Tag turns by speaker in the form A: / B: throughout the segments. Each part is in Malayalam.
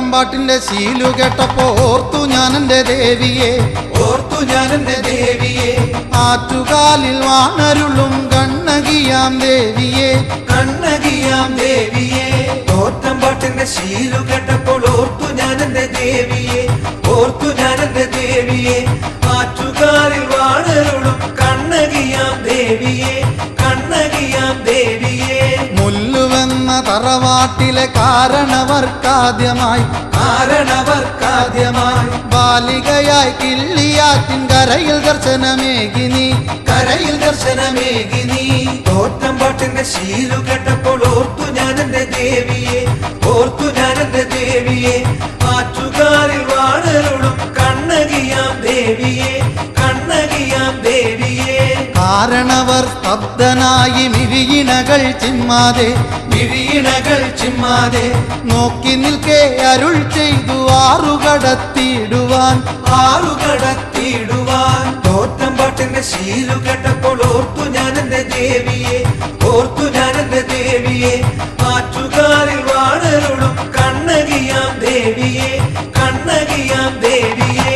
A: തോറ്റമ്പാട്ടിന്റെ ശീലു കേട്ടപ്പോ ഓർത്തു ഞാൻ എന്റെ ദേവിയെ
B: ഓർത്തു ഞാൻ എന്റെ ദേവിയെ
A: ആറ്റുകാലിൽ വാണരുളും കണ്ണകിയാം ദേവിയെ
B: കണ്ണകിയാം ദേവിയെ തോറ്റം പാട്ടിന്റെ ശീലു കേട്ടപ്പോൾ ഓർത്തു ഞാൻ എന്റെ ദേവിയെ ഓർത്തു ഞാൻ എന്റെ ദേവിയെ ആറ്റുകാരിൽ വാണരുളും കണ്ണകിയാം ദേവിയെ കണ്ണകിയാം ദേവിയെ
A: മുല്ലുവെന്ന തറവാട്ടിലെ കാരണവർക്കാദ്യമായി
B: കാരണവർക്കാദ്യമായി
A: ബാലികയായി കിള്ളിയാറ്റിൻ കരയിൽ ദർശനമേകിനി
B: കരയിൽ ദർശനമേകി നീ തോറ്റം പാട്ടിന്റെ ശീലു കേട്ടപ്പോൾ ഓർത്തു ഞാൻ എന്റെ ദേവിയെ ഓർത്തു ഞാൻ എന്റെ ദേവിയെ ആറ്റുകാരിൽ വാണരുളും കണ്ണകിയാം ദേവിയെ കണ്ണകിയാം ദേവിയെ
A: കാരണവർ സ്തബ്ധനായി മിഴിയിണകൾ ചിമ്മാതെ
B: മിഴിയിണകൾ ചിമ്മാതെ
A: നോക്കി നിൽക്കെ അരുൾ ചെയ്തു ആറുകടത്തിയിടുവാൻ
B: ആറു കടത്തിയിടുവാൻ തോറ്റം പാട്ടിന്റെ ശീലു കേട്ടപ്പോൾ ഓർത്തു ഞാൻ എന്റെ ദേവിയെ ഓർത്തു ഞാൻ എന്റെ ദേവിയെ ആറ്റുകാരിൽ വാണരുളും കണ്ണകിയാം ദേവിയെ കണ്ണകിയാം ദേവിയെ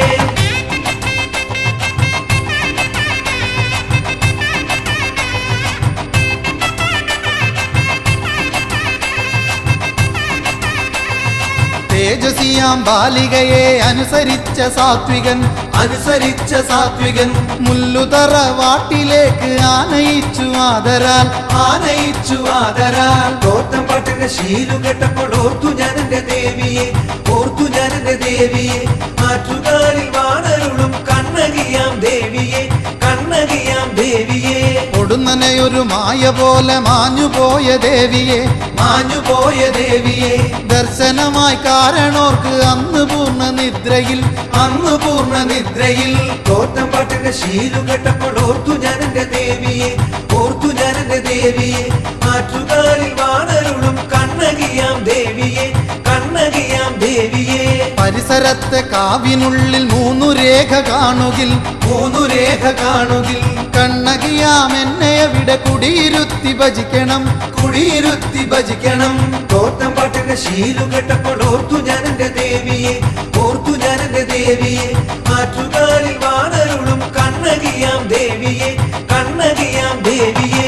A: തേജസിയാം ബാലികയെ അനുസരിച്ച സാത്വികൻ
B: അനുസരിച്ച സാത്വികൻ
A: മുല്ലുതറ വാട്ടിലേക്ക് ആനയിച്ചു ആദരാൽ
B: ആനയിച്ചു ആദരാൽ തോറ്റം പാട്ടിന്റെ ശീലു കേട്ടപ്പോൾ ഓർത്തു ഞാൻ എന്റെ ദേവിയെ ഓർത്തു ഞാൻ എന്റെ ദേവിയെ ആറ്റുകാരിൽ വാണരുളും കണ്ണകിയാം ദേവിയെ കണ്ണകിയാം ദേവിയെ
A: കൊടുന്നനെയൊരു മായ പോലെ മാഞ്ഞുപോയ ദേവിയെ
B: മാഞ്ഞുപോയ ദേവിയെ
A: ദർശനമായി കാരണോർക്ക് അന്ന് പൂർണ്ണ നിദ്രയിൽ
B: അന്ന് പൂർണ്ണ നിദ്രയിൽ തോറ്റം പാട്ടിന്റെ ശീലു കേട്ടപ്പോൾ ഓർത്തു ഞാൻ എന്റെ ദേവിയെ ഓർത്തു ഞാൻ എന്റെ ദേവിയെ ആറ്റുകാരിൽ വാണരുളും കണ്ണകിയാം ദേവിയെ കണ്ണകിയാം ദേവിയെ
A: പരിസരത്തെ കാവിനുള്ളിൽ മൂന്നു രേഖ കാണുകിൽ
B: മൂന്നു രേഖ കാണുകിൽ
A: കണ്ണകിയാം എന്നെ അവിടെ കുടിയിരുത്തി ഭജിക്കണം
B: കുടിയിരുത്തി ഭജിക്കണം തോറ്റം പാട്ടിന്റെ ശീലു കേട്ടപ്പോൾ ഓർത്തു ഞാൻ എന്റെ ദേവിയെ ഓർത്തു ഞാൻ എന്റെ ദേവിയെ ആറ്റുകാരിൽ വാണരുളും കണ്ണകിയാം ദേവിയെ കണ്ണകിയാം ദേവിയെ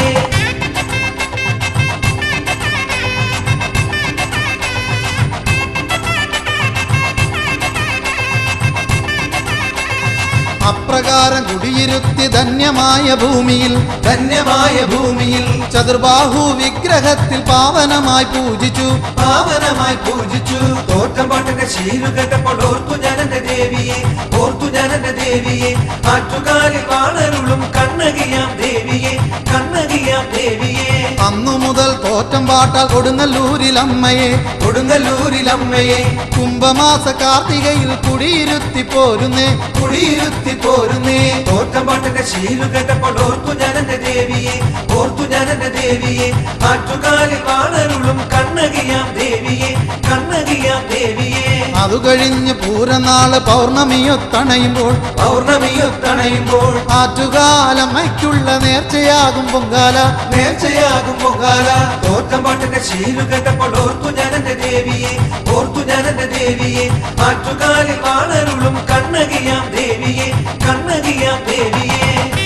A: അപ്രകാരം കുടിയിരുത്തി ധന്യമായ ഭൂമിയിൽ
B: ധന്യമായ ഭൂമിയിൽ
A: ചതുർബാഹു വിഗ്രഹത്തിൽ പാവനമായി പൂജിച്ചു
B: പാവനമായി പൂജിച്ചു തോറ്റം പാട്ടിന്റെ ശീലു കേട്ടപ്പോൾ ഓർത്തു ഞാൻ എന്റെ ദേവിയെ ഓർത്തു ഞാൻ എന്റെ ദേവിയെ ആറ്റുകാരിൽ വാണരുളും കണ്ണകിയാം ദേവിയെ കണ്ണകിയാം ദേവിയെ
A: അന്നു മുതൽ തോറ്റം പാട്ടാൽ കൊടുങ്ങല്ലൂരിൽ അമ്മയെ
B: കൊടുങ്ങല്ലൂരിൽ അമ്മയെ
A: കുംഭമാസ കാർത്തികയിൽ കുടിയിരുത്തി പോരുന്നേ
B: കുടിയിരുത്തി പോരുന്നേ തോറ്റം പാട്ടിന്റെ ശീലു കേട്ടപ്പോൾ ഓർത്തു ഞാൻ എന്റെ ദേവിയെ ഓർത്തു ഞാൻ എന്റെ ദേവിയെ ആറ്റുകാലിൽ വാണരുളും കണ്ണകിയാം ദേവിയെ കണ്ണകിയാം ദേവിയെ
A: അതു കഴിഞ്ഞ് പൂരനാള് പൗർണമിയൊത്തണയുമ്പോൾ
B: പൗർണമിയൊത്തണയുമ്പോൾ
A: ആറ്റുകാലമ്മയ്ക്കുള്ള നേർച്ചയാകും പൊങ്കാല
B: നേർച്ചയാകും പൊങ്കാല തോറ്റം പാട്ടിന്റെ ശീലു കേട്ടപ്പോൾ ഓർത്തു ഞാൻ എന്റെ ദേവിയെ ഓർത്തു ഞാൻ എന്റെ ദേവിയെ ആറ്റുകാലിൽ വാണരുളും കണ്ണകിയാം ദേവിയെ കണ്ണകിയാം ദേവിയെ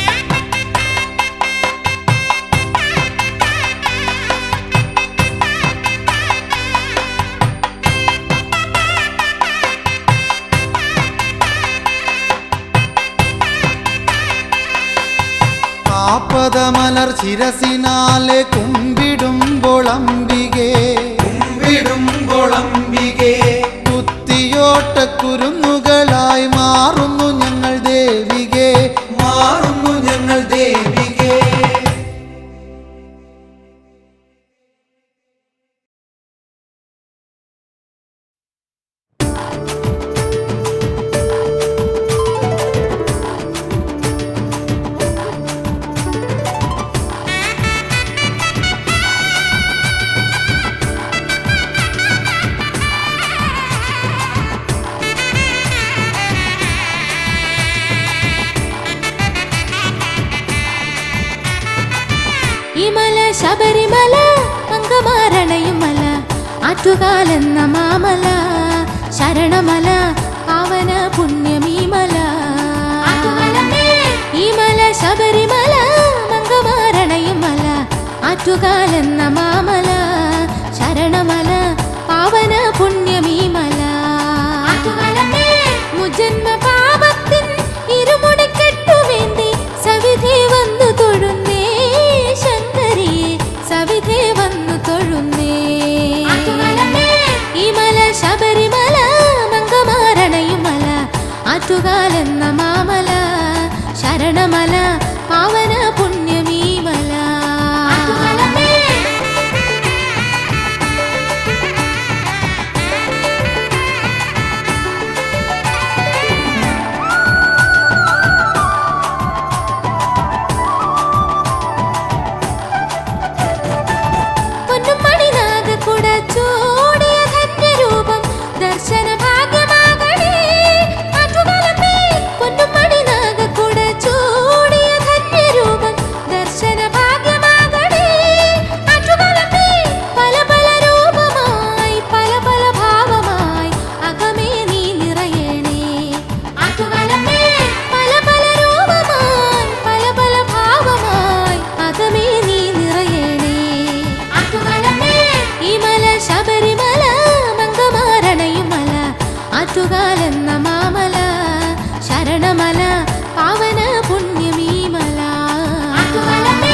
A: കാപ്പതമലർ ശിരസിനാലെ കുമ്പിടുമ്പോൾ അംബികേ
B: കുമ്പിടുമ്പോൾ അംബികേ
A: കുത്തിയോട്ട കുരുന്നുകളായി മാറുന്നു ഞങ്ങൾ ദേവികേ
B: മാറുന്നു ഞങ്ങൾ ദേവികേ
C: ഈ മല ശബരിമല അങ്കമാരണയും മല ആറ്റുകാലെന്ന മാമല ശരണമല പാവന പുണ്യമീമല ഈ മല ശബരിമല മംഗമാരണയും മല ആറ്റുകാലെന്ന മാമല ശരണമല പാവന പുണ്യമീമല മുജന്മ പാപത്തിൻ ഇരുമുടിക്കെട്ടുവേണ്ടി സവിധി വന്നു തൊഴുന്നേ ശങ്കരിയെ സവിധി വന്നു തൊഴുന്നേ ഈ മല ശബരിമല മംഗമാരണയും മല ആറ്റുകാലെന്ന മാമല ശരണമല പാവന പുണ്യമീമല പൊന്നും മണിനാഗക്കുട ചൂടിയ ധന്യരൂപം ദർശന ഭാഗ്യമാകണേ ആറ്റുകാലമേ പൊന്നും മണിനാഗക്കുട ചൂടിയ ധന്യരൂപം ദർശന ഭാഗ്യമാകണേ ആറ്റുകാലമേ പല പല രൂപമായി പല പല ഭാവമായി അകമേ നീ നിറയണേ ആറ്റുകാലമേ പല പല രൂപമായി പല പല ഭാവമായി അകമേ നീ നിറയണേ ആറ്റുകാലമേ ഈ മല ശബരിമല മംഗമാരണയും മല ആറ്റുകാലെന്ന മാമല ശരണമല പാവന പുണ്യമീ മല ആറ്റുകാലമേ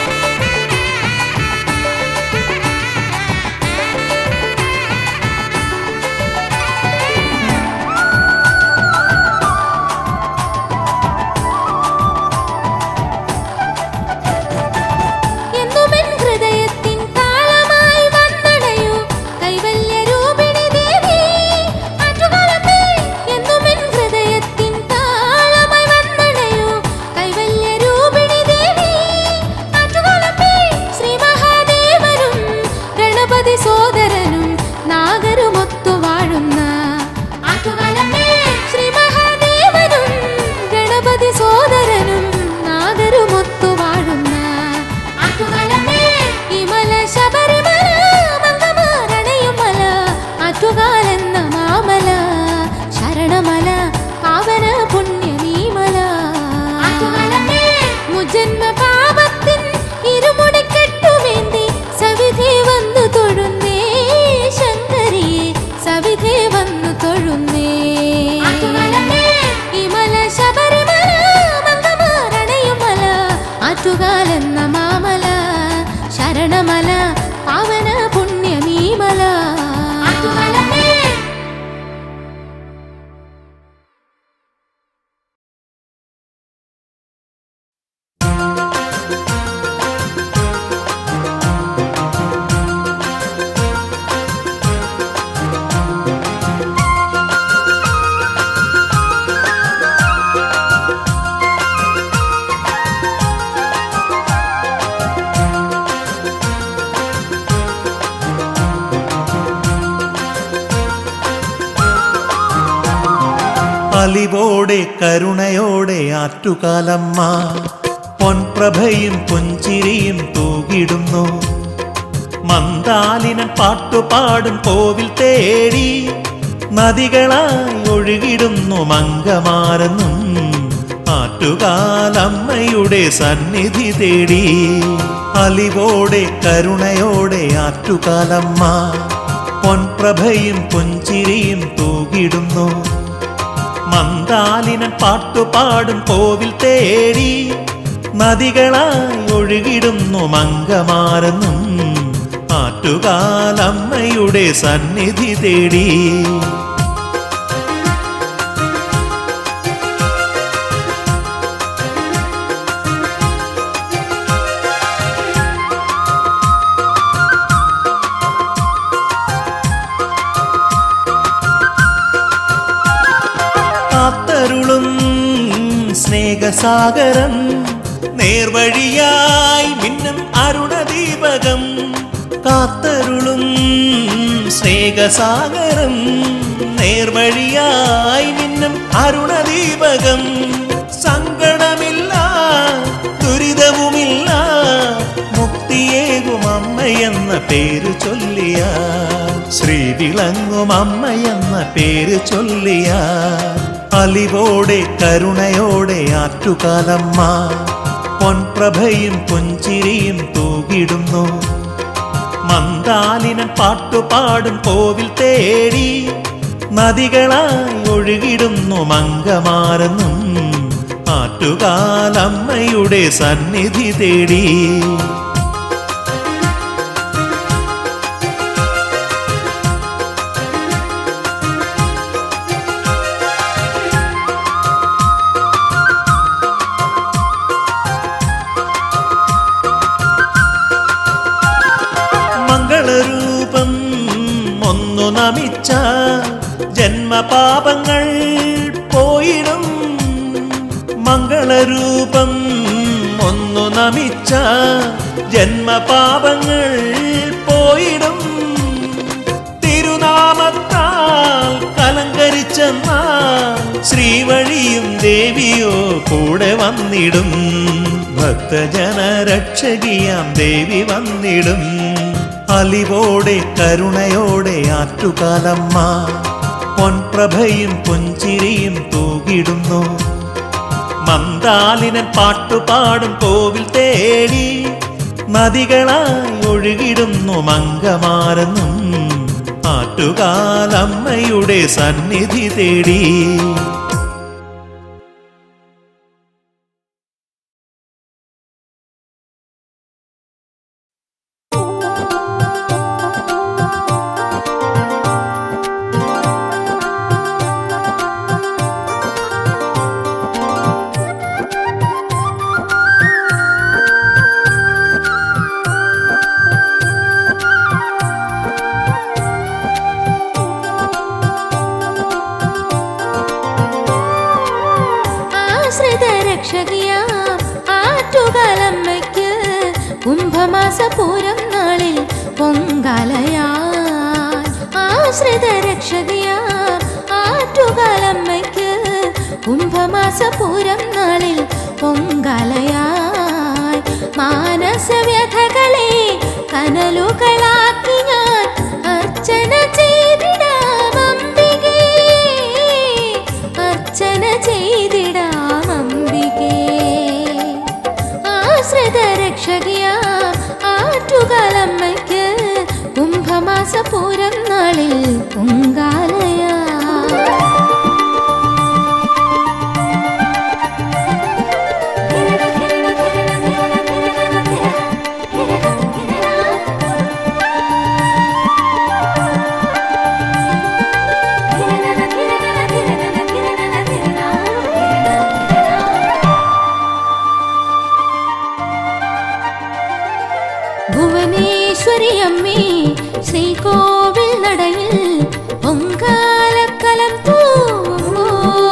C: എന്നുമെൻ ഹൃദയത്തിൻ താളമായി വന്നണയൂ കൈവല്യരൂപിണി ദേവി ആറ്റുകാലമേ എന്നുമെൻ ഹൃദയത്തിൻ താളമായി വന്നണയൂ കൈവല്യരൂപിണി ദേവി ആറ്റുകാലമേ ശ്രീ മഹാദേവനും ഗണപതി സോദരനും നാഗരുമൊത്തു വാഴുന്ന ആറ്റുകാലമേ ശ്രീ മഹാദേവനും ഗണപതി സോദരനും നാഗരുമൊത്തു വാഴുന്ന ആറ്റുകാലമേ ഈ മല ശബരിമല മംഗമാരണയും മല ആറ്റുകാലെന്ന മാമല ശരണമല പാവന പുണ്യമീ മല ആറ്റുകാലമേ മുജന്മ പാപത്തിൻ ഇരുമുടിക്കെട്ടുവേണ്ടി സവിധി വന്നു തൊഴുന്നേ ശങ്കരിയെ സവിധി വന്നു തൊഴുന്നേ ഈ മല ശബരിമല മംഗമാരണയും മല ആറ്റുകാലെന്ന മാമല ശരണമല പാവന പുണ്യമീ മല ആറ്റുകാലമേ
D: അലിവോടെ കരുണയോടെ ആറ്റുകാലമ്മ പൊൻപ്രഭയും പുഞ്ചിരിയും തൂകിടുന്നു മന്ദാലിനൻ പാട്ടുപാടും കോവിൽ തേടി നദികളായി ഒഴുകിടുന്നു മങ്കമാരെന്നും ആറ്റുകാലമ്മയുടെ സന്നിധി തേടി അലിവോടെ കരുണയോടെ ആറ്റുകാലമ്മ പൊൻപ്രഭയും പുഞ്ചിരിയും തൂകിടുന്നു മന്ദാലിനൻ പാട്ടുപാടും കോവിൽ തേടി നദികളായി ഒഴുകിടുന്നു മങ്കമാരെന്നും ആറ്റുകാലമ്മയുടെ സന്നിധി തേടി കാത്തരുളും സ്നേഹസാഗരം നേർവഴിയായി മിന്നും അരുണദീപകം കാത്തരുളും സ്നേഹസാഗരം നേർവഴിയായി മിന്നും അരുണദീപകം സങ്കടമില്ല ദുരിതവുമില്ല മുക്തിയേകും അമ്മയെന്ന പേര് ചൊല്ലിയ ശ്രീവിളങ്ങും അമ്മയെന്ന പേര് ചൊല്ലിയ അലിവോടെ കരുണയോടെ ആറ്റുകാലമ്മ പൊൻപ്രഭയും പുഞ്ചിരിയും തൂകിടുന്നു മന്ദാലിനൻ പാട്ടുപാടും കോവിൽ തേടി നദികളായി ഒഴുകിടുന്നു മങ്കമാരെന്നും ആറ്റുകാലമ്മയുടെ സന്നിധി തേടി മംഗളരൂപം ഒന്നു നമിച്ച ജന്മപാപങ്ങൾ പോയിടും മംഗളരൂപം ഒന്നു നമിച്ച ജന്മപാപങ്ങൾ പോയിടും തിരുനാമത്താൽ കലങ്കരിച്ചെന്നാൽ ശ്രീവഴിയും ദേവിയോ കൂടെ വന്നിടും ഭക്തജന രക്ഷകിയാം ദേവി വന്നിടും അലിവോടെ കരുണയോടെ ആറ്റുകാലമ്മ പൊൻപ്രഭയും പുഞ്ചിരിയും തൂകിടുന്നു മന്ദാലിനൻ പാട്ടുപാടും കോവിൽ തേടി നദികളായി ഒഴുകിടുന്നു മങ്കമാരെന്നും ആറ്റുകാലമ്മയുടെ സന്നിധി തേടി
C: ആശ്രിത രക്ഷകിയാം ആറ്റുകാലമ്മയ്ക്ക് കുംഭമാസപൂരം നാളിൽ പൊങ്കാലയാൻ ആശ്രിത രക്ഷകിയാം ആറ്റുകാലമ്മയ്ക്ക് കുംഭമാസപൂരം നാളിൽ പൊങ്കാലയായി മാനസവ്യഥകളെ കനലുകളാക്കി ഞാൻ അർച്ചന ചെയ്തിടാം അംബികേ അർച്ചന ചെയ്തിടാം അംബികേ ആശ്രിത രക്ഷകിയാം ആറ്റുകാലമ്മയ്ക്ക് കുംഭമാസപൂരം നാളിൽ പൊങ്കാലയാ ഭുവനേശ്വരി അമ്മേ ശ്രീകോവിൽ നടയിൽ പൊങ്കാലക്കലം തൂവോ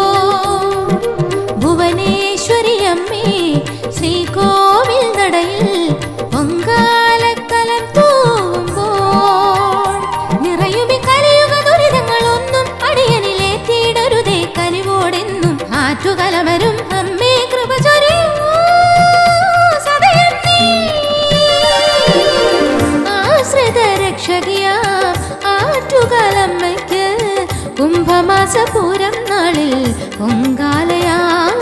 C: ഭുവനേശ്വരി അമ്മേ ശ്രീകോവിൽ നടയിൽ പൊങ്കാലക്കലം തൂവുമ്പോൾ നിറയുമി കലിയുക ദുരിതങ്ങളൊന്നും അടിയനിലേറ്റിയിടരുതേ കനിവോടെന്നും ആറ്റുകലമരും അമ്മേ കൃപ ചൊരിയൂ സദയം നീ. ആശ്രിത രക്ഷകിയാ ആറ്റുകാലമ്മയ്ക്ക് കുംഭമാസപൂരം നാളിൽ പൊങ്കാലയാ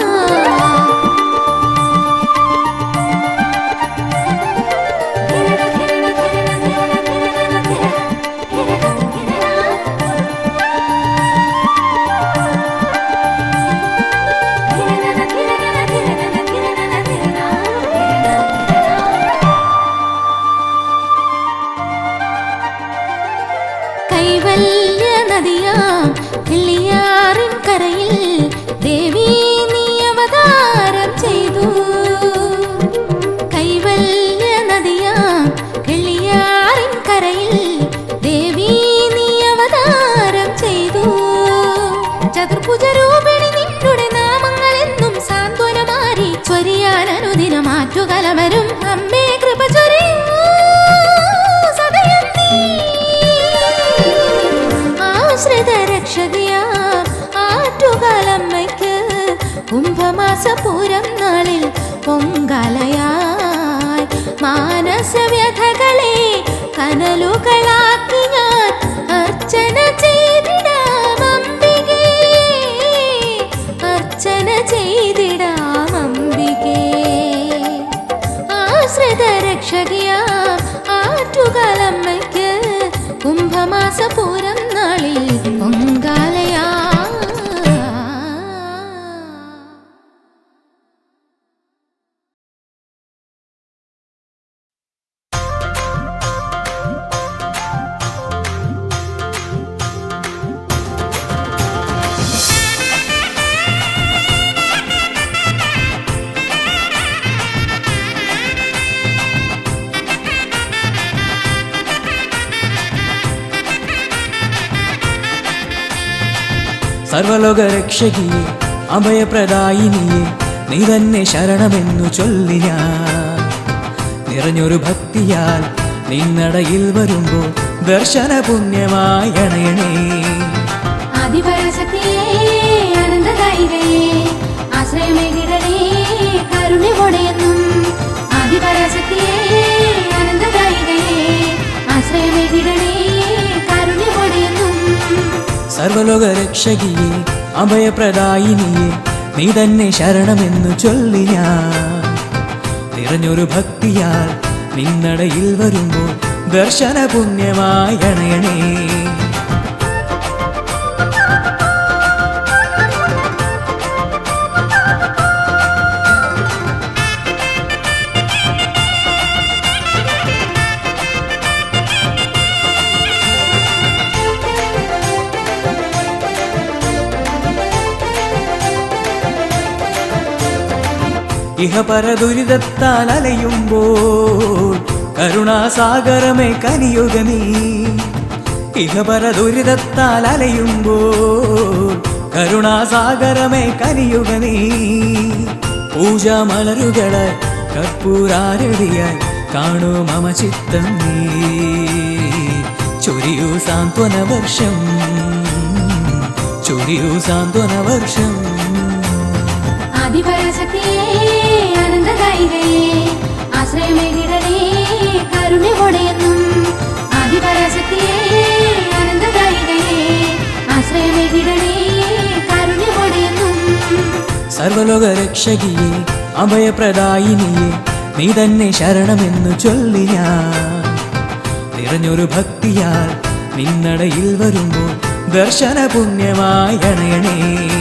C: കൈവല്യ നദിയാം കിള്ളിയാറിൻ കരയിൽ ദേവി നീ അവതാരം ചെയ്തു കൈവല്യ നദിയാം കിള്ളിയാറിൻ കരയിൽ ദേവി നീ അവതാരം ചെയ്തു ചതുർഭുജ രൂപിണി നിന്നുടെ നാമങ്ങളെന്നും സാന്ത്വനമാരി ചൊരിയാൻ അനുദിനം ആറ്റുകലമരും അമ്മേ കൃപ ചൊരിയൂ സദയം നീ. ആശ്രിത രക്ഷകിയാ ആറ്റുകാലമ്മയ്ക്ക് കുംഭമാസപൂരം നാളിൽ പൊങ്കാലയായി മാനസവ്യഥകളെ കനലുകളാക്കി ഞാൻ ചെയ്തിടാം അംബികേ ആശ്രിത രക്ഷകിയാം ആറ്റുകാലമ്മയ്ക്ക് കുംഭമാസപൂരം നാളിൽ പൊങ്കാലയാ
E: സർവലോക രക്ഷകിയെ അഭയപ്രദായിനിയെ നീ തന്നെ ശരണമെന്നു ചൊല്ലി ഞാൻ നിറഞ്ഞൊരു ഭക്തിയാൽ നിന്നടയിൽ വരുമ്പോൾ ദർശന പുണ്യമായി അണയണേ
C: ആദിപരാശക്തിയേ അനന്തദായികയേ ആശ്രയമേകിടണേ കരുണ്യമോടെയെന്നും ആദിപരാശക്തിയേ അനന്തദായികയേ ആശ്രയമേകിടണേ കരുണ്യമോടെയെന്നും
E: സർവലോക രക്ഷകിയെ അഭയപ്രദായിനിയെ നീ തന്നെ ശരണമെന്നു ചൊല്ലി ഞാൻ നിറഞ്ഞൊരു ഭക്തിയാൽ നിന്നടയിൽ വരുമ്പോൾ ദർശന പുണ്യമായി അണയണേ ഇഹപര ദുരിതത്താൽ അലയുമ്പോൾ കരുണാസാഗരമേ കനിയുക നീ ഇഹപര ദുരിതത്താൽ അലയുമ്പോൾ കരുണാസാഗരമേ കനിയുക നീ പൂജാമലരുകളെ കർപ്പൂരാരതിയായി കാണൂ മമ ചിത്തം നീ ചൊരിയൂ സാന്ത്വന വർഷം ചൊരിയൂ സാന്ത്വന വർഷം
C: ആദിപരാശക്തിയേ അനന്തദായികയേ ആശ്രയമേകിടണേ കരുണ്യമോടെയെന്നും ആദിപരാശക്തിയേ അനന്തദായികയേ ആശ്രയമേകിടണേ കരുണ്യമോടെയെന്നും
E: സർവലോക രക്ഷകിയെ അഭയപ്രദായിനിയെ നീ തന്നെ ശരണമെന്നു ചൊല്ലി ഞാൻ നിറഞ്ഞൊരു ഭക്തിയാൽ നിന്നടയിൽ വരുമ്പോൾ ദർശന പുണ്യമായി അണയണേ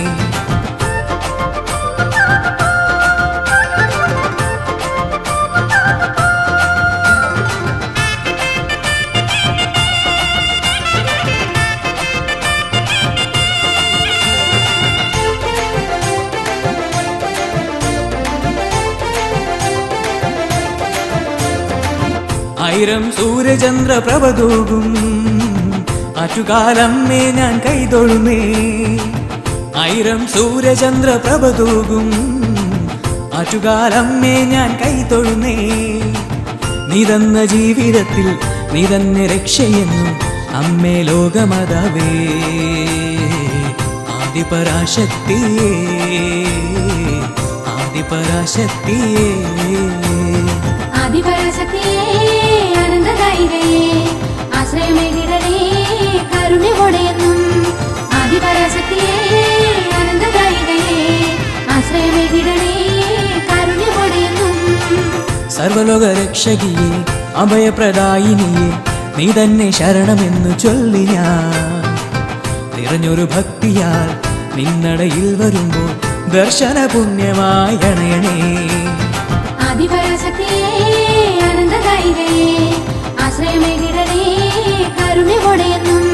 E: ആയിരം സൂര്യചന്ദ്ര പ്രഭതൂകും ആറ്റുകാലമ്മേ ഞാൻ കൈതൊഴുന്നേ ആയിരം സൂര്യചന്ദ്ര പ്രഭതൂകും ആറ്റുകാലമ്മേ ഞാൻ കൈതൊഴുന്നേ നീ തന്ന ജീവിതത്തിൽ നീ തന്നെ രക്ഷയെന്നും അമ്മേ ലോകമതവേ ആദിപരാശക്തിയേ ആദിപരാശക്തിയേ
C: ആദിപരാശക്തിയേ അനന്തദായികയേ ആശ്രയമേകിടണേ കരുണ്യമോടെയെന്നും ആദിപരാശക്തിയേ അനന്തദായികയേ ആശ്രയമേകിടണേ കരുണ്യമോടെയെന്നും
E: സർവലോക രക്ഷകിയെ അഭയപ്രദായിനിയെ നീ തന്നെ ശരണമെന്നു ചൊല്ലി ഞാൻ നിറഞ്ഞൊരു ഭക്തിയാൽ നിന്നടയിൽ വരുമ്പോൾ ദർശന പുണ്യമായി അണയണേ
C: ആദിപരാശക്തിയേ അനന്തദായികയേ ആശ്രയമേകിടണേ കരുണ്യമോടെയെന്നും